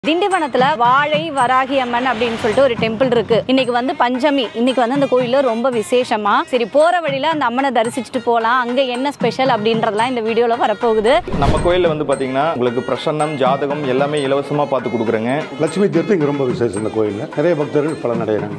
திண்டிவனத்துல வாழை வராகி அம்மன் அப்படின்னு சொல்லிட்டு ஒரு டெம்பிள் இருக்கு இன்னைக்கு வந்து பஞ்சமி இன்னைக்கு வந்து அந்த கோயில்ல ரொம்ப விசேஷமா சரி போற வழியில அந்த அம்மனை தரிசிச்சுட்டு போலாம் அங்க என்ன ஸ்பெஷல் அப்படின்றதெல்லாம் இந்த வீடியோல வரப்போகுது நம்ம கோயிலில் வந்து பார்த்தீங்கன்னா உங்களுக்கு பிரசன்னம் ஜாதகம் எல்லாமே இலவசமாக பார்த்து கொடுக்குறேங்க லட்சுமி தீர்த்தம் இங்கே ரொம்ப விசேஷம் இந்த கோயிலில் நிறைய பக்தர்கள் பலனடைகிறாங்க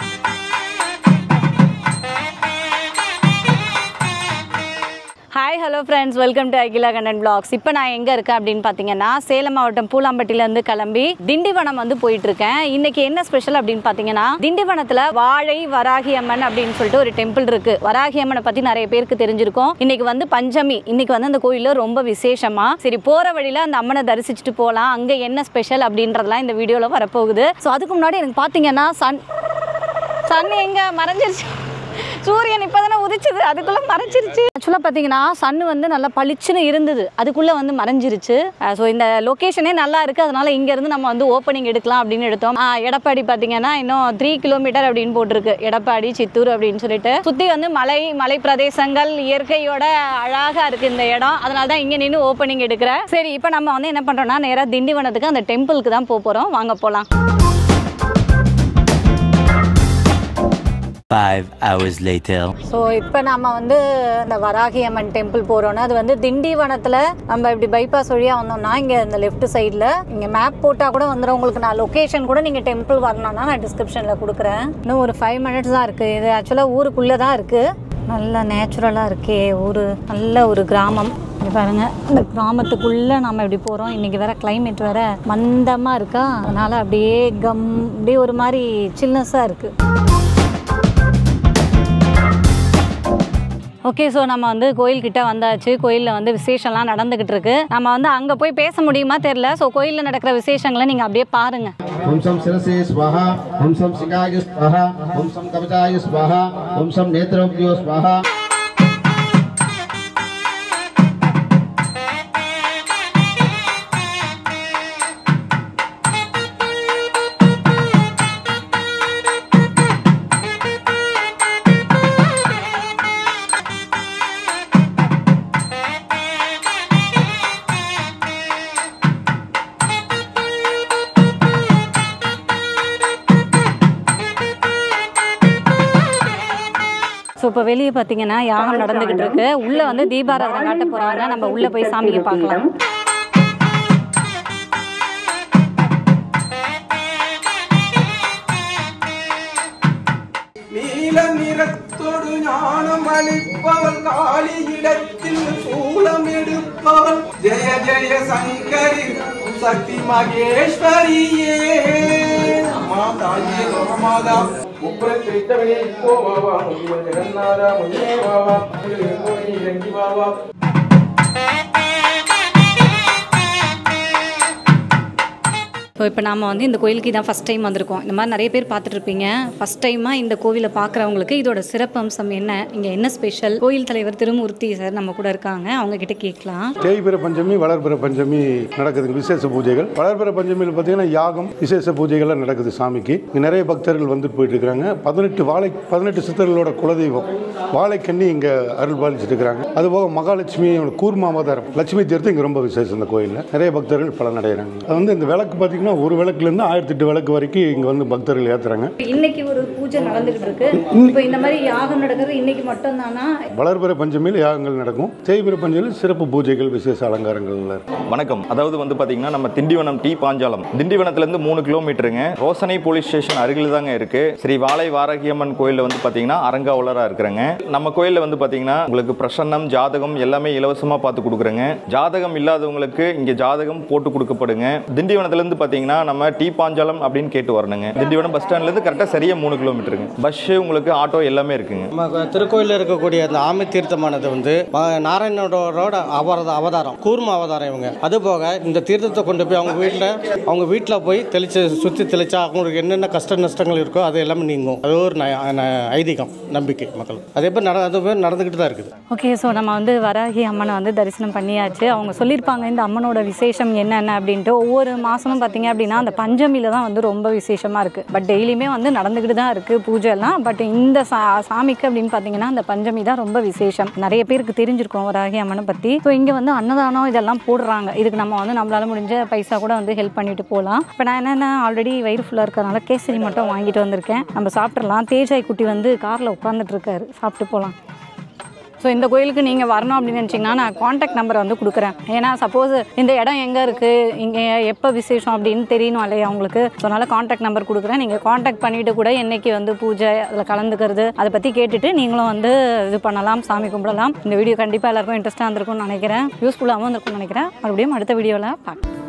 hi hello friends welcome to Akila Kandan blogs இப்போ நான் எங்கே இருக்கேன் அப்படின்னு பார்த்தீங்கன்னா சேலம் மாவட்டம் பூலாம்பட்டியிலேருந்து கிளம்பி திண்டிவனம் வந்து போயிட்டு இருக்கேன் இன்னைக்கு என்ன ஸ்பெஷல் அப்படின்னு பார்த்தீங்கன்னா திண்டிவனத்தில் வாழை வராகி அம்மன் அப்படின்னு சொல்லிட்டு ஒரு டெம்பிள் இருக்கு வராகி அம்மனை பற்றி நிறைய பேருக்கு தெரிஞ்சிருக்கும் இன்னைக்கு வந்து பஞ்சமி இன்னைக்கு வந்து அந்த கோயிலில் ரொம்ப விசேஷமா சரி போகிற வழியில் அந்த அம்மனை தரிசிச்சுட்டு போகலாம் அங்கே என்ன ஸ்பெஷல் அப்படின்றதெல்லாம் இந்த வீடியோவில் வரப்போகுது ஸோ அதுக்கு முன்னாடி எனக்கு பார்த்தீங்கன்னா சன் சன் எங்க மறைஞ்சிருச்சு சூரியன் இப்பதானே உதிச்சது அதுக்குள்ள மறைஞ்சிருச்சு ஆக்சுவலாக பார்த்தீங்கன்னா சன் வந்து நல்லா பளிச்சுன்னு இருந்தது அதுக்குள்ள வந்து மறைஞ்சிருச்சு ஸோ இந்த லொக்கேஷனே நல்லா இருக்கு அதனால இங்க இருந்து நம்ம வந்து ஓப்பனிங் எடுக்கலாம் அப்படின்னு எடுத்தோம் ஆ, எடப்பாடி பார்த்தீங்கன்னா இன்னும் த்ரீ கிலோமீட்டர் அப்படின்னு போட்டிருக்கு எடப்பாடி சித்தூர் அப்படின்னு சொல்லிட்டு சுத்தி வந்து மலை மலை பிரதேசங்கள் இயற்கையோட அழகா இருக்கு இந்த இடம் அதனால தான் இங்க நின்று ஓப்பனிங் எடுக்கிறேன் சரி இப்போ நம்ம வந்து என்ன பண்றோம்னா நேரா திண்டிவனத்துக்கு அந்த டெம்பிளுக்கு தான் போக போறோம் வாங்க போலாம் Five hours later. ஸோ இப்போ நம்ம வந்து இந்த வராகி அம்மன் டெம்பிள் போகிறோன்னா அது வந்து திண்டிவனத்தில் நம்ம இப்படி பைபாஸ் வழியாக வந்தோம்னா இங்கே இந்த லெஃப்ட் சைடில் இங்கே மேப் போட்டால் கூட வந்துடும் உங்களுக்கு நான் லொக்கேஷன் கூட நீங்கள் டெம்பிள் வரணும்னா நான் டிஸ்கிரிப்ஷனில் கொடுக்குறேன் இன்னும் ஒரு ஃபைவ் மினிட்ஸ் தான் இருக்குது இது ஆக்சுவலாக ஊருக்குள்ளே தான் இருக்குது நல்ல நேச்சுரலாக இருக்கே ஊர் நல்ல ஒரு கிராமம் இங்க பாருங்க இந்த கிராமத்துக்குள்ளே நம்ம இப்படி போகிறோம் இன்றைக்கி வேற climate வேற மந்தமாக இருக்கா அதனால் அப்படியே கம் அப்படியே ஒரு மாதிரி சில்னஸாக இருக்குது ஓகே ஸோ நம்ம வந்து கோயில்கிட்ட வந்தாச்சு கோயிலில் வந்து விசேஷம்லாம் நடந்துகிட்டு இருக்கு நம்ம வந்து அங்கே போய் பேச முடியுமா தெரில ஸோ கோயிலில் நடக்கிற விசேஷங்களை நீங்கள் அப்படியே பாருங்க ओम सम शिरसे स्वाहा ओम सम शिकाय स्वाहा ओम सम कवचाय स्वाहा ओम सम नेत्रोभ्यो स्वाहा ஸோ இப்போ வெளியே பார்த்தீங்கன்னா யாகம் நடந்துகிட்டு இருக்கு உள்ளே வந்து தீபாராதனை காட்ட போகிறாங்க நம்ம உள்ளே போய் சாமியை பார்க்கலாம் நீல நிறத்தொடு ஞானம் அளிப்பவள் காளியிடத்தில் சூலம் எடுப்பவள் ஜெய ஜெய சங்கரி சக்தி மகேஸ்வரியே அம்மா தாயே லோகமாதா முப்புறம் திருத்தவனே இப்போ வாவா முனிவன் ஜெகநாதா முனியே வாவா முனிவன் போய் இறங்கி வாவா ஸோ இப்போ நாம வந்து இந்த கோயிலுக்கு இதான் ஃபஸ்ட் டைம் வந்திருக்கோம் இந்த மாதிரி நிறைய பேர் பார்த்துட்டு இருப்பீங்க ஃபஸ்ட் டைமாக இந்த கோவிலை பார்க்குறவங்களுக்கு இதோட சிறப்பம்சம் என்ன இங்கே என்ன ஸ்பெஷல் கோயில் தலைவர் திருமூர்த்தி சார் நம்ம கூட இருக்காங்க அவங்க கிட்ட கேட்கலாம் தேய்பிற பஞ்சமி வளர்பிற பஞ்சமி நடக்குதுங்க விசேஷ பூஜைகள் வளர்பிற பஞ்சமியில் பார்த்தீங்கன்னா யாகம் விசேஷ பூஜைகள்லாம் நடக்குது சாமிக்கு இங்கே நிறைய பக்தர்கள் வந்துட்டு போயிட்டு இருக்கிறாங்க பதினெட்டு வாழை பதினெட்டு சித்தர்களோட குலதெய்வம் வாழைக்கண்ணி இங்கே அருள் பாலிச்சுட்டு இருக்கிறாங்க அதுபோக மகாலட்சுமி கூர்ம அவதாரம் லட்சுமி தீர்த்தம் இங்கே ரொம்ப விசேஷம் இந்த கோயிலில் நிறைய பக்தர்கள் பலனடைகிறாங்க அது வந்து இந்த விளக்கு பார்த்தீங்கன்னா ஒரு விளக்குலேருந்து ஆயிரத்தி எட்டு விளக்கு வரைக்கும் இங்கே வந்து பக்தர்கள் ஏற்றுறாங்க இன்னைக்கு ஒரு பூஜை நடந்துகிட்டு இருக்கு இப்போ இந்த மாதிரி யாகம் நடக்கிறது இன்னைக்கு மட்டும் தானா வளர்பிற பஞ்சமியில் யாகங்கள் நடக்கும் தேய்பிற பஞ்சமியில் சிறப்பு பூஜைகள் விசேஷ அலங்காரங்கள்ல இருக்கும் வணக்கம் அதாவது வந்து பார்த்தீங்கன்னா நம்ம திண்டிவனம் டி பாஞ்சாலம் திண்டிவனத்துலேருந்து மூணு கிலோமீட்டருங்க ரோசனை போலீஸ் ஸ்டேஷன் அருகில் தாங்க இருக்கு ஸ்ரீ வாழை வாராகியம்மன் கோயிலில் வந்து பார்த்தீங்கன்னா அரங்காவலராக இருக்கிறேங்க நம்ம கோயிலில் வந்து பார்த்தீங்கன்னா உங்களுக்கு பிரசன்னம் ஜாதகம் எல்லாமே இலவசமாக பார்த்து கொடுக்குறேங்க ஜாதகம் இல்லாதவங்களுக்கு இங்கே ஜாதகம் போட்டு கொடுக்கப்படுங்க திண்டிவனத்துலேருந்து பார்த்தீங்கன்னா நம்ம டி பாஞ்சாலம் அப்படின்னு கேட்டு வரணுங்க திண்டிவனம் பஸ் ஸ்டாண்ட்லேருந்து கரெக்டாக சரியாக மூணு கிலோமீட்டருங்க பஸ்ஸு உங்களுக்கு ஆட்டோ எல்லாமே இருக்குங்க நம்ம திருக்கோயிலில் இருக்கக்கூடிய அந்த ஆமை தீர்த்தமானது வந்து ம- நாராயணனோட அவதார அவதாரம் கூர்ம அவதாரம் இவங்க அதுபோக இந்த தீர்த்தத்தை கொண்டு போய் அவங்க வீட்டில் அவங்க வீட்டில் போய் தெளிச்சு சுற்றி தெளிச்சா அவங்களுக்கு என்னென்ன கஷ்ட நஷ்டங்கள் இருக்கோ அது எல்லாமே நீங்கும் அது ஒரு ந- ந- ஐதீகம் நம்பிக்கை மக்கள் அதே மாதிரி நட அது மாதிரி நடந்துக்கிட்டு தான் இருக்குது ஓகே ஸோ நம்ம வந்து வராகி அம்மனை வந்து தரிசனம் பண்ணியாச்சு அவங்க சொல்லியிருப்பாங்க இந்த அம்மனோட விசேஷம் என்னென்ன அப்படின்ட்டு ஒவ்வொரு மாதமும் பார்த்தீங்க அப்படின்னா அந்த பஞ்சமியில் தான் வந்து ரொம்ப விசேஷமாக இருக்குது பட் டெய்லியுமே வந்து நடந்துக்கிட்டு தான் இருக்குது பூஜை எல்லாம் பட் இந்த சா சாமிக்கு அப்படின்னு பார்த்தீங்கன்னா அந்த பஞ்சமி தான் ரொம்ப விசேஷம் நிறைய பேருக்கு தெரிஞ்சிருக்கும் வராகி அம்மனை பற்றி ஸோ இங்கே வந்து அன்னதானம் இதெல்லாம் போடுறாங்க இதுக்கு நம்ம வந்து நம்மளால முடிஞ்ச பைசா கூட வந்து ஹெல்ப் பண்ணிட்டு போகலாம் இப்போ நான் என்னென்ன ஆல்ரெடி வயிறு ஃபுல்லாக இருக்கிறனால கேசரி மட்டும் வாங்கிட்டு வந்திருக்கேன் நம்ம சாப்பிட்றலாம் தேஜாய் குட்டி வந்து காரில் உட்காந்துட்டு இருக்காரு சாப்பிட்டு போகலாம் ஸோ இந்த கோயிலுக்கு நீங்கள் வரணும் அப்படின்னு நினச்சிங்கன்னா நான் காண்டாக்ட் நம்பரை வந்து கொடுக்குறேன் ஏன்னா சப்போஸ் இந்த இடம் எங்கே இருக்குது இங்கே எப்போ விசேஷம் அப்படின்னு தெரியணும் இல்லையா உங்களுக்கு ஸோ அதனால் காண்டாக்ட் நம்பர் கொடுக்குறேன் நீங்கள் காண்டாக்ட் பண்ணிவிட்டு கூட என்னைக்கு வந்து பூஜை அதில் கலந்துக்கிறது அதை பற்றி கேட்டுட்டு நீங்களும் வந்து இது பண்ணலாம் சாமி கும்பிடலாம் இந்த வீடியோ கண்டிப்பாக எல்லாருக்கும் இன்ட்ரெஸ்ட்டாக இருந்திருக்கும்னு நினைக்கிறேன் யூஸ்ஃபுல்லாகவும் இருந்திருக்கும்னு நினைக்கிறேன் மறுபடியும் அடுத்த வீடியோவில் பார்க்கலாம்